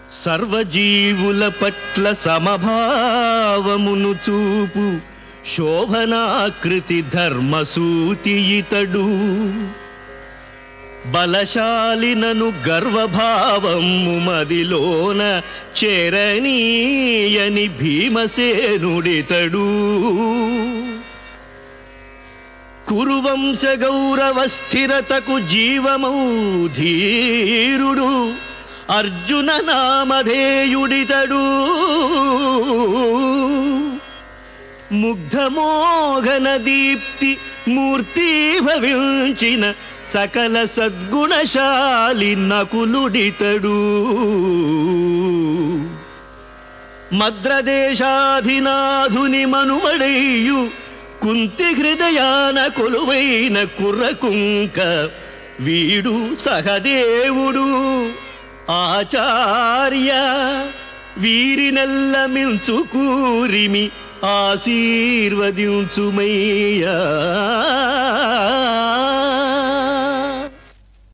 సర్వజీవుల పట్ల సమభావమును చూపు శోభనాకృతి ధర్మసూతి ఇతడు బలశాలినను గర్వభావము మదిలోన చేరనీయని భీమసేనుడితడు కురువంశ గౌరవ స్థిరతకు జీవమౌ ధీరుడు అర్జున నామధేయుడితడు ముగ్ధమోఘన దీప్తి మూర్తి భవించిన సకల సద్గుణశాలి నకులుడితడు మద్రదేశాధినాధుని మనుమడయ్యు కుంతి హృదయాన కొలువైన కుర్రకుంక వీడు సహదేవుడు ఆచార్య వీరినెల్ల మించు కూరిమి ఆశీర్వదించుమయ్యా